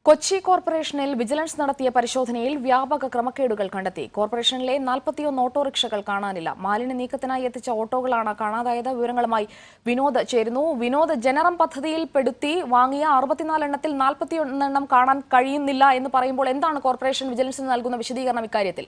കൊച്ചി കോർപ്പറേഷനിൽ വിജിലൻസ് നടത്തിയ പരിശോധനയിൽ വ്യാപക ക്രമക്കേടുകൾ കണ്ടെത്തി കോർപ്പറേഷനിലെ നാൽപ്പത്തിയൊന്ന് ഓട്ടോറിക്ഷകൾ കാണാനില്ല മാലിന്യ നീക്കത്തിനായി എത്തിച്ച ഓട്ടോകളാണ് കാണാതായത് വിവരങ്ങളുമായി വിനോദ് ചേരുന്നു വിനോദ് ജനറം പദ്ധതിയിൽ പെടുത്തി വാങ്ങിയ അറുപത്തിനാല് എണ്ണത്തിൽ നാൽപ്പത്തിയൊന്ന് എണ്ണം കാണാൻ കഴിയുന്നില്ല എന്ന് പറയുമ്പോൾ എന്താണ് കോർപ്പറേഷൻ വിജിലൻസിന് നൽകുന്ന വിശദീകരണം ഇക്കാര്യത്തിൽ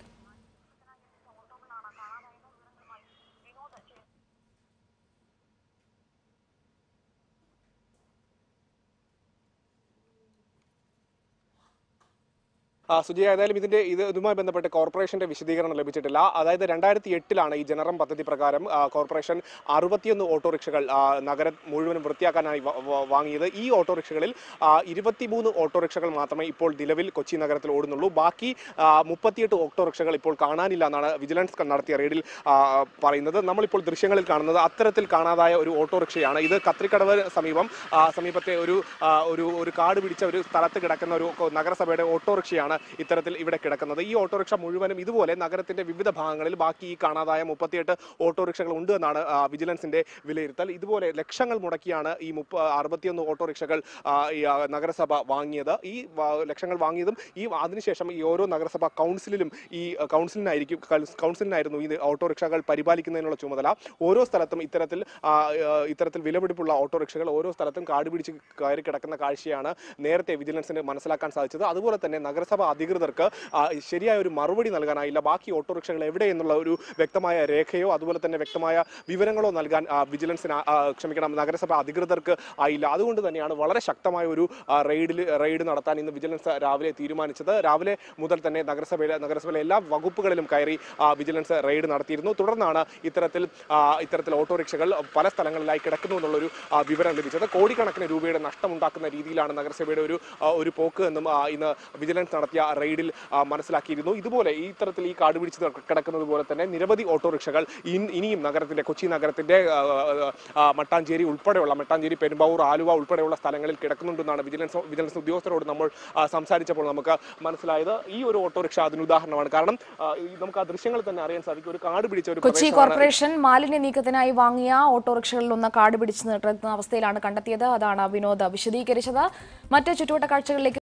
ആ, സുജയ ഏതായാലും ഇതിന്റെ ഇത് ഇതുമായി ബന്ധപ്പെട്ട് കോർപ്പറേഷന്റെ വിശദീകരണം ലഭിച്ചിട്ടില്ല അതായത് രണ്ടായിരത്തി എട്ടിലാണ് ഈ ജനറം പദ്ധതി പ്രകാരം ആ, കോർപ്പറേഷൻ അറുപത്തിയൊന്ന് ഓട്ടോറിക്ഷകൾ ആ, നഗരം മുഴുവനും വൃത്തിയാക്കാനായി വ- വ- വാങ്ങിയത് ഈ ഓട്ടോറിക്ഷകളിൽ ആ, ഇരുപത്തിമൂന്ന് ഓട്ടോറിക്ഷകൾ മാത്രമേ ഇപ്പോൾ നിലവിൽ കൊച്ചി നഗരത്തിൽ ഓടുന്നുള്ളൂ ബാക്കി ആ, മുപ്പത്തിയെട്ട് ഓട്ടോറിക്ഷകൾ ഇപ്പോൾ കാണാനില്ല എന്നാണ് വിജിലൻസ് നടത്തിയ റെയ്ഡിൽ ആ, പറയുന്നത് നമ്മളിപ്പോൾ ദൃശ്യങ്ങളിൽ കാണുന്നത് അത്തരത്തിൽ കാണാതായ ഒരു ഓട്ടോറിക്ഷയാണ് ഇത് കത്രിക്കടവ് സമീപം ആ, സമീപത്തെ ഒരു ആ, ഒരു ഒരു കാട് പിടിച്ച ഒരു സ്ഥലത്ത് കിടക്കുന്ന ഒരു കൊ- നഗരസഭയുടെ ഓട്ടോറിക്ഷയാണ് ഇത്തരത്തിൽ ഇവിടെ കിടക്കുന്നത് ഈ ഓട്ടോറിക്ഷ മുഴുവനും ഇതുപോലെ നഗരത്തിന്റെ വിവിധ ഭാഗങ്ങളിൽ ബാക്കി ഈ കാണാതായ മുപ്പത്തിയെട്ട് ഓട്ടോറിക്ഷകൾ ഉണ്ട് എന്നാണ് ആ, വിജിലൻസിന്റെ വിലയിരുത്തൽ ഇതുപോലെ ലക്ഷങ്ങൾ മുടക്കിയാണ് ഈ മുപ്പ അറുപത്തിയൊന്ന് ഓട്ടോറിക്ഷകൾ ആ, ഈ ആ, നഗരസഭ വാങ്ങിയത് ഈ വാ- ലക്ഷങ്ങൾ വാങ്ങിയതും ഈ അതിനുശേഷം ഈ ഓരോ നഗരസഭ കൗൺസിലിലും ഈ ആ, കൗൺസിലിനായിരിക്കും കൗൺസ്- കൗൺസിലിനായിരുന്നു ഈ ഓട്ടോറിക്ഷകൾ പരിപാലിക്കുന്നതിനുള്ള ചുമതല ഓരോ സ്ഥലത്തും ഇത്തരത്തിൽ ആ, ആ, ഇത്തരത്തിൽ വിലപിടിപ്പുള്ള ഓട്ടോറിക്ഷകൾ ഓരോ സ്ഥലത്തും കാട് പിടിച്ച് കയറി കിടക്കുന്ന കാഴ്ചയാണ് നേരത്തെ വിജിലൻസിന് മനസ്സിലാക്കാൻ സാധിച്ചത് അതുപോലെ തന്നെ നഗരസഭ അധികൃതർക്ക് ആ, ശരിയായ ഒരു മറുപടി നൽകാനായില്ല ബാക്കി ഓട്ടോറിക്ഷകൾ എവിടെ എന്നുള്ള ഒരു വ്യക്തമായ രേഖയോ അതുപോലെ തന്നെ വ്യക്തമായ വിവരങ്ങളോ നൽകാൻ ആ, വിജിലൻസിന് ആ, ആ, ക്ഷമിക്കണം നഗരസഭ അധികൃതർക്ക് ആയില്ല അതുകൊണ്ട് തന്നെയാണ് വളരെ ശക്തമായ ഒരു ആ, റെയ്ഡിൽ റെയ്ഡ് നടത്താൻ ഇന്ന് വിജിലൻസ് രാവിലെ തീരുമാനിച്ചത് രാവിലെ മുതൽ തന്നെ നഗരസഭയിലെ നഗരസഭയിലെ എല്ലാ വകുപ്പുകളിലും കയറി ആ, വിജിലൻസ് റെയ്ഡ് നടത്തിയിരുന്നു തുടർന്നാണ് ഇത്തരത്തിൽ ആ, ഇത്തരത്തിൽ ഓട്ടോറിക്ഷകൾ പല സ്ഥലങ്ങളിലായി കിടക്കുന്നു എന്നുള്ളൊരു ആ, വിവരം ലഭിച്ചത് കോടിക്കണക്കിന് രൂപയുടെ നഷ്ടമുണ്ടാക്കുന്ന രീതിയിലാണ് നഗരസഭയുടെ ഒരു ആ, ഒരു പോക്ക് എന്നും ആ, ഇന്ന് വിജിലൻസ് നടത്തിയ റെയ്ഡിൽ ആ, മനസ്സിലാക്കിയിരുന്നു ഇതുപോലെ ഈ തരത്തിൽ ഈ കാട് പിടിച്ച് കിടക്കുന്നത് പോലെ തന്നെ നിരവധി ഓട്ടോറിക്ഷകൾ ഇൻ- ഇനിയും നഗരത്തിന്റെ കൊച്ചി നഗരത്തിന്റെ ആ, ആ, ആ, മട്ടാഞ്ചേരി ഉൾപ്പെടെയുള്ള മട്ടാഞ്ചേരി പെരുമ്പാവൂർ ആലുവ ഉൾപ്പെടെയുള്ള സ്ഥലങ്ങളിൽ കിടക്കുന്നുണ്ടെന്നാണ് വിജിലൻസ് വിജിലൻസ് ഉദ്യോഗസ്ഥരോട് നമ്മൾ ആ, സംസാരിച്ചപ്പോൾ നമുക്ക് മനസ്സിലായത് ഈ ഒരു ഓട്ടോറിക്ഷ അതിന് ഉദാഹരണമാണ് കാരണം ആ, ഈ നമുക്ക് ആ ദൃശ്യങ്ങളിൽ തന്നെ അറിയാൻ സാധിക്കും ഒരു കാട് പിടിച്ച ഒരു കൊച്ചി പ്രദേശമാണ് കോർപ്പറേഷൻ മാലിന്യ നീക്കത്തിനായി വാങ്ങിയ ഓട്ടോറിക്ഷകളിൽ ഒന്ന് കാട് പിടിച്ച് നിർത്തുന്ന അവസ്ഥയിലാണ് കണ്ടെത്തിയത് അതാണ് വിനോദ് വിശദീകരിച്ചത് മറ്റ് ചുറ്റുവട്ട കാഴ്ചകളിലേക്ക്